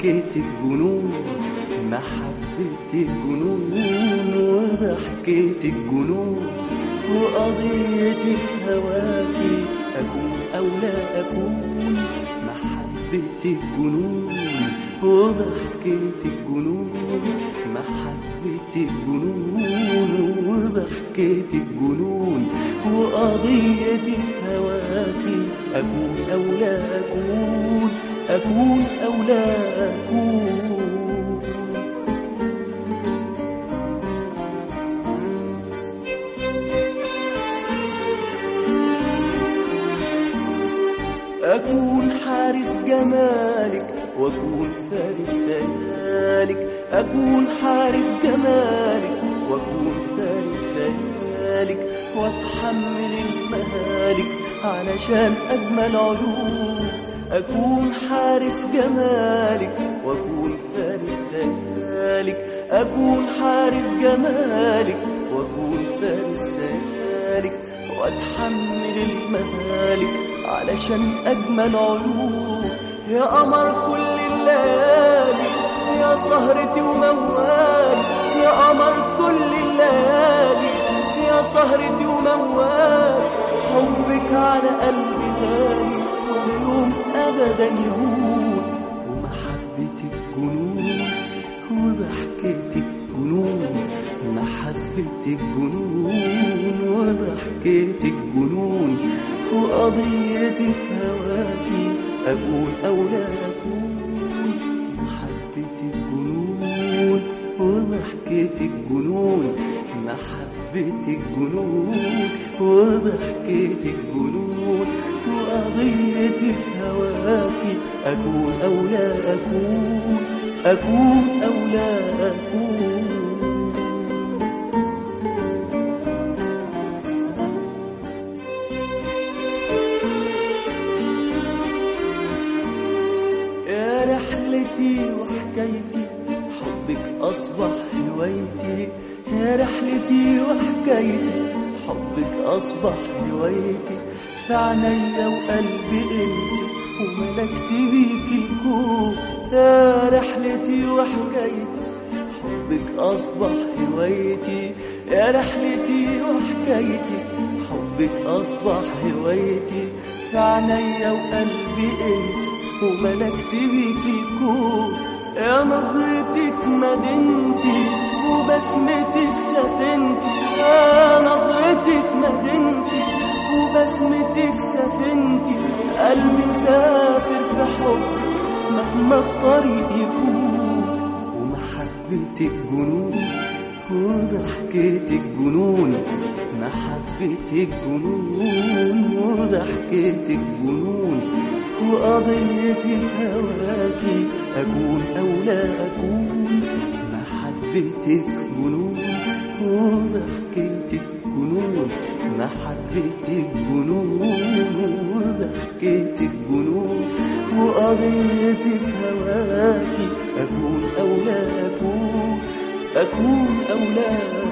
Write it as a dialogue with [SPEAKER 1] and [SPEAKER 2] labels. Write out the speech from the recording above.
[SPEAKER 1] وضحكة الجنون محبة الجنون وضحكة الجنون وقضية في هواكي أكون أو لا أكون محبة الجنون وضحكة الجنون محبة الجنون وضحكة الجنون وقضية في هواكي أكون أو لا أكون أكون أو لا أكون أكون حارس جمالك وأكون فارس خيالك أكون حارس جمالك وأكون فارس خيالك وأتحمل المهالك علشان أجمل عيون أكون حارس جمالك وأكون فارس خيالك أكون حارس جمالك وأكون فارس خيالك وأتحمل المهالك علشان أجمل عيون يا قمر كل الليالي يا سهرتي وموالي يا قمر كل الليالي يا سهرتي وموالي حبك على قلبي غالي ويوم أبدا يهون ومحبة الجنون وضحكة الجنون محبة الجنون وضحكة الجنون وقضيتي في هواكي أقول أو لا أكون محبة الجنون وضحكة الجنون محبة الجنون وضحكة الجنون وقضيتي في هواكي أكون أو لا أكون أكون أو لا أكون يا رحلتي وحكايتي حبك أصبح هوايتي يا رحلتي وحكايتي حبك أصبح هوايتي في عينيا وقلبي انت وملكت بيك الكون يا رحلتي وحكايتي حبك أصبح هوايتي يا رحلتي وحكايتي حبك أصبح هوايتي في عينيا وقلبي انت وملكت بيك الكون يا نظرتك مدينتي وبسمتك سفينتي يا نظرتك مدينتي وبسمتك سفينتي قلبي مسافر في حبك مهما الطريق يكون ومحبة الجنون وضحكة الجنون محبة الجنون وضحكة الجنون وقضيتي في هواكي أكون أو لا أكون محبتك جنون وضحكتك جنون محبتك جنون وضحكتك جنون وقضيتي في هواكي أكون أو لا أكون أكون أو لا